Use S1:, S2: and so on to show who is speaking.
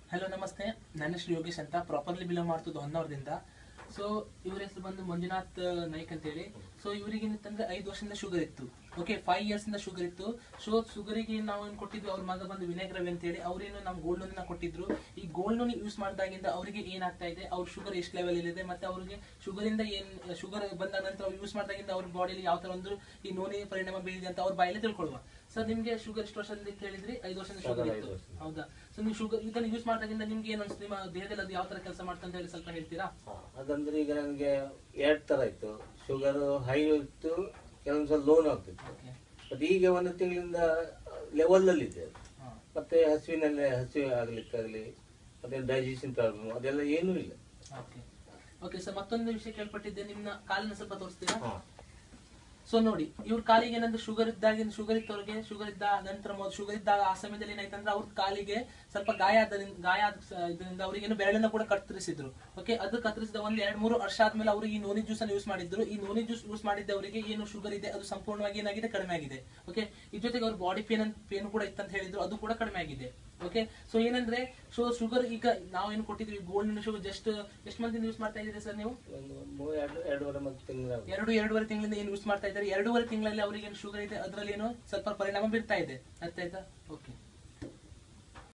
S1: Hello ನಮಸ್ತೆ ನನ್ನ ಹೆಸರು ಯೋಗೇಶ್ ಅಂತ ಪ್ರಾಪರ್ಲಿ ಬಿಲಾಂಗ್ ಮಾಡ್ತಿದ್ದು ಹೊನ್ನಾವರದಿಂದ ಸೊ ಇವ್ರ ಹೆಸರು ಬಂದು ಮಂಜುನಾಥ್ ನಾಯ್ಕ್ ಅಂತೇಳಿ ಸೊ ಇವರಿಗೆ ಏನಂತಂದ್ರೆ ಐದು ವರ್ಷದಿಂದ ಶುಗರ್ ಇತ್ತು ಓಕೆ ಫೈವ್ ಇಯರ್ಸ್ ಇಂದ ಶುಗರ್ ಇತ್ತು ಸೊ ಶುಗರಿಗೆ ನಾವು ಏನ್ ಕೊಟ್ಟಿದ್ವಿ ಅವ್ರ ಮಗ ಬಂದು ವಿನಯ್ ರವಿ ಅಂತೇಳಿ ಅವ್ರೇನು ನಮ್ ಗೋಲ್ಡ್ ಲೋನ್ ಕೊಟ್ಟಿದ್ರು ಈ ಗೋಲ್ಡ್ ಲೋನ್ ಯೂಸ್ ಮಾಡಿದಾಗಿಂದ ಅವರಿಗೆ ಏನಾಗ್ತಾ ಇದೆ ಅವ್ರ ಶುಗರ್ ಎಷ್ಟು ಲೆವೆಲ್ ಇದೆ ಮತ್ತೆ ಅವ್ರಿಗೆ ಶುಗರ್ ಇಂದ ಏನ್ ಶುಗರ್ ಬಂದ ನಂತರ ಅವ್ರು ಯೂಸ್ ಮಾಡಿದಾಗಿಂದ ಅವ್ರ ಬಾಡಿಲಿ ಯಾವ ತರ ಒಂದು ಈ ನೋನಿ ಪರಿಣಾಮ ಬೀರಿದೆ ಅಂತ ಅವ್ರ ಬಾಯಲ್ಲಿ ತಿಳ್ಕೊಳ್ಳುವ ಸರ್ ನಿಮ್ಗೆ ಶುಗರ್ ಎಷ್ಟು ವರ್ಷದಿಂದ ಅಂತ ಹೇಳಿದ್ರಿ ಐದು ವರ್ಷದಿಂದ ಶುಗರ್
S2: ಹೌದಾ,
S1: ಇತ್ತು
S2: ಐದು ವರ್ಷದಿಂದ.
S1: ಹೌದಾ ಸೊ ನೀವು ಶುಗರ್ ಇದನ್ನ ಯೂಸ್ ಮಾಡಿದಾಗಿಂದ ನಿಮ್ಗೆ ಏನು ಅನ್ಸುತ್ತೆ ನಿಮ್ಮ ದೇಹದಲ್ಲಿ ಅದು ಯಾವ ತರ ಕೆಲಸ ಮಾಡ್ತಾ ಅಂತ ಹೇಳಿ ಸ್ವಲ್ಪ ಹೇಳ್ತೀರಾ
S2: ಹಾ, ಅದಂದ್ರೆ ಈಗ ನನಗೆ ಎರಡ್ ತರ ಇತ್ತು ಶುಗರ್ ಹೈ ಇತ್ತು ಕೆಲವೊಂದ್ಸಲ ಲೋನ್ ಆಗ್ತಿತ್ತು
S1: ಓಕೆ
S2: ಬಟ್ ಈಗ ಒಂದು ತಿಂಗಳಿಂದ ಲೆವೆಲ್ ಅಲ್ಲಿ ಇದೆ ಅದು.
S1: ಹಾ
S2: ಮತ್ತೆ ಹಸುವಿನಲ್ಲೇ ಹಸಿವೆ ಆಗ್ಲಿಕ್ಕಾಗ್ಲಿ ಮತ್ತೆ ಡೈಜೆಷನ್ ಪ್ರಾಬ್ಲಮ್ ಅದೆಲ್ಲ ಏನೂ ಇಲ್ಲ
S1: ಓಕೆ ಓಕೆ ಸರ್ ಮತ್ತೊಂದು ವಿಷಯ ಕೇಳ್ಪಟ್ಟಿದ್ದೆ ನಿಮ್ಮ ಕಾಲಿನ ಸ್ವಲ್ಪ ತೋರಿಸ್ತೀರಾ
S2: ಹಾ.
S1: ಸೊ ನೋಡಿ ಇವ್ರ ಕಾಲಿಗೆ ಏನಂದ್ರೆ ಶುಗರ್ ಇದ್ದಾಗ ಶುಗರ್ ಇದ್ದವ್ರಿಗೆ ಶುಗರ್ ಇದ್ದ ನಂತರ ಮೊದಲು ಶುಗರ್ ಇದ್ದಾಗ ಆ ಸಮಯದಲ್ಲಿ ಏನಾಯ್ತಂದ್ರೆ ಅವ್ರ ಕಾಲಿಗೆ ಸ್ವಲ್ಪ ಗಾಯ ಆದ್ರಿಂದ ಗಾಯ ಆದ ಸ- ಇದರಿಂದ ಅವ್ರಿಗೆ ಬೆರಳನ್ನ ಕೂಡ ಕತ್ತರಿಸಿದ್ರು ಓಕೆ ಅದು ಕತ್ತರಿಸಿದ ಒಂದ್ ಎರಡ್ ಮೂರು ವರ್ಷ ಆದ್ಮೇಲೆ ಅವರು ಈ ನೋನಿ ಜ್ಯೂಸ್ ಅನ್ನು ಯೂಸ್ ಮಾಡಿದ್ರು ಈ ನೋನಿ ಜ್ಯೂಸ್ ಯೂಸ್ ಮಾಡಿದ್ದವರಿಗೆ ಏನು ಶುಗರ್ ಇದೆ ಅದು ಸಂಪೂರ್ಣವಾಗಿ ಏನಾಗಿದೆ ಕಡಿಮೆ ಆಗಿದೆ ಓಕೆ ಇದ್ರ ಜೊತೆಗೆ ಅವ್ರ ಬಾಡಿ ಪೇನ್ ಪೇನ್ ಕೂಡ ಇತ್ತಂತ ಹೇಳಿದ್ರು ಅದು ಕೂಡ ಕಡಿಮೆ ಆಗಿದೆ ಓಕೆ ಸೊ ಏನಂದ್ರೆ ಸೊ ಶುಗರ್ ಈಗ ನಾವೇನು ಕೊಟ್ಟಿದ್ವಿ ಗೋಲ್ಡ್ ಶುಗರ್ ಜಸ್ಟ್ ಎಷ್ಟು ಮಂದಿ ಯೂಸ್ ಮಾಡ್ತಾ ಇದ್ದೀರಿ ಸರ್ ನೀವು
S2: ಒಂದು ಮೂರು ಎರಡು ಎರಡೂವರೆ ಮತ್ತೆ ತಿಂಗಳ
S1: ಎರಡು ಎರಡೂವರೆ ತಿಂಗಳಿಂದ ಏನು ಯೂಸ್ ಮಾಡ್ತಾ ಇದ್ದಾರೆ ಎರಡೂವರೆ ತಿಂಗಳಲ್ಲಿ ಅವರಿಗೆ ಏನು ಶುಗರ್ ಇದೆ ಅದರಲ್ಲಿ ಏನೋ ಸ್ವಲ್ಪ ಪರಿಣಾಮ ಬೀರ್ತಾ ಇದೆ ಅರ್ಥ ಆಯ್ತಾ ಓಕೆ